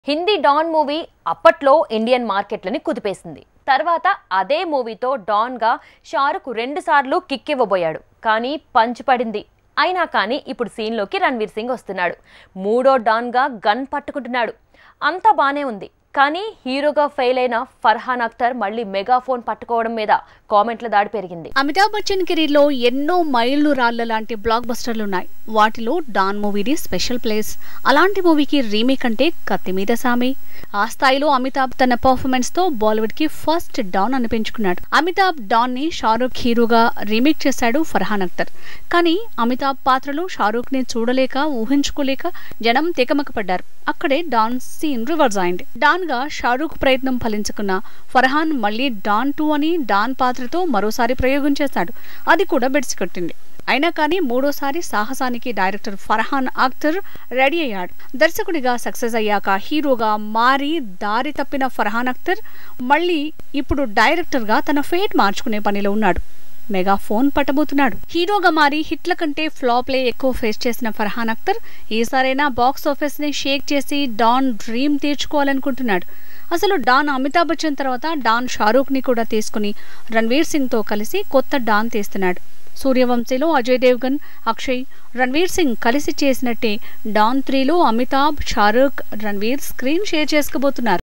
Hindi Don movie అప్పట్లో Indian మార్కెట్లని కుదిపేసింది తర్వాత అదే మూవీతో డాన్గా షారుఖ్ రెండుసార్లు కిక్ ఇవ్వబోయాడు కానీ పంచ్ పడింది అయినా కానీ ఇప్పుడు సీన్లోకి రణ్వీర్ సింగ్ వస్తున్నాడు మూడో డాన్గా గన్ పట్టుకుంటున్నాడు అంతా బానే ఉంది కానీ హీరోగా ఫెయిల్ అయిన ఫర్హాన్ అఖ్తర్ మళ్ళీ మెగాఫోన్ పట్టుకోవడం మీద కామెంట్ల దాడి పెరిగింది అమితాబ్ బచ్చన్ కెరీర్ లో ఎన్నో మైళ్ళు రాళ్ల లాంటి బ్లాక్ బస్టర్లు ఉన్నాయి వాటిలో డాన్ మూవీది స్పెషల్ ప్లేస్ అలాంటి మూవీకి రీమేక్ అంటే కత్తి మీద సామి ఆ స్థాయిలో అమితాబ్ తన పర్ఫార్మెన్స్ తో బాలీవుడ్ కి ఫస్ట్ డాన్ అనిపించుకున్నాడు అమితాబ్ డాన్ ని షారూఖ్ హీరోగా రీమేక్ చేశాడు ఫర్హాన్ అఖ్తర్ కానీ అమితాబ్ పాత్రలో షారూఖ్ ని చూడలేక ఊహించుకోలేక జనం తికమక పడ్డారు అక్కడే డాన్ సీన్ రివర్స్ అయింది డాన్ గా షారూఖ్ ప్రయత్నం ఫలించుకున్న ఫర్హాన్ మళ్ళీ డాన్ టూ అని డాన్ పాత్రతో మరోసారి ప్రయోగం చేశాడు అది కూడా బెడిసి కొట్టింది అయినా కానీ మూడోసారి సాహసానికి డైరెక్టర్ ఫర్హాన్ అఖ్తర్ రెడీ అయ్యాడు దర్శకుడిగా సక్సెస్ అయ్యాక హీరోగా మారి దారి తప్పిన ఫర్హాన్ అఖ్తర్ మళ్ళీ ఇప్పుడు డైరెక్టర్గా తన ఫేట్ మార్చుకునే పనిలో ఉన్నాడు మెగా ఫోన్ పట్టబోతున్నాడు హీరోగా మారి హిట్ల కంటే ఫ్లాప్లే ఎక్కువ ఫేస్ చేసిన ఫర్హాన్ అఖ్తర్ ఈసారైనా బాక్స్ ఆఫీస్ ని షేక్ చేసి డాన్ డ్రీమ్ తీర్చుకోవాలనుకుంటున్నాడు అసలు డాన్ అమితాబ్ బచ్చన్ తర్వాత డాన్ షారూఖ్ ని కూడా తీసుకుని రణ్వీర్ సింగ్ తో కలిసి కొత్త డాన్ తీస్తున్నాడు సూర్యవంశీలో అజయ్ దేవ్గన్ అక్షయ్ రణ్వీర్ సింగ్ కలిసి చేసినట్టే డాన్ త్రీలో అమితాబ్ షారూఖ్ రణ్వీర్ స్క్రీన్ షేర్ చేసుకోబోతున్నారు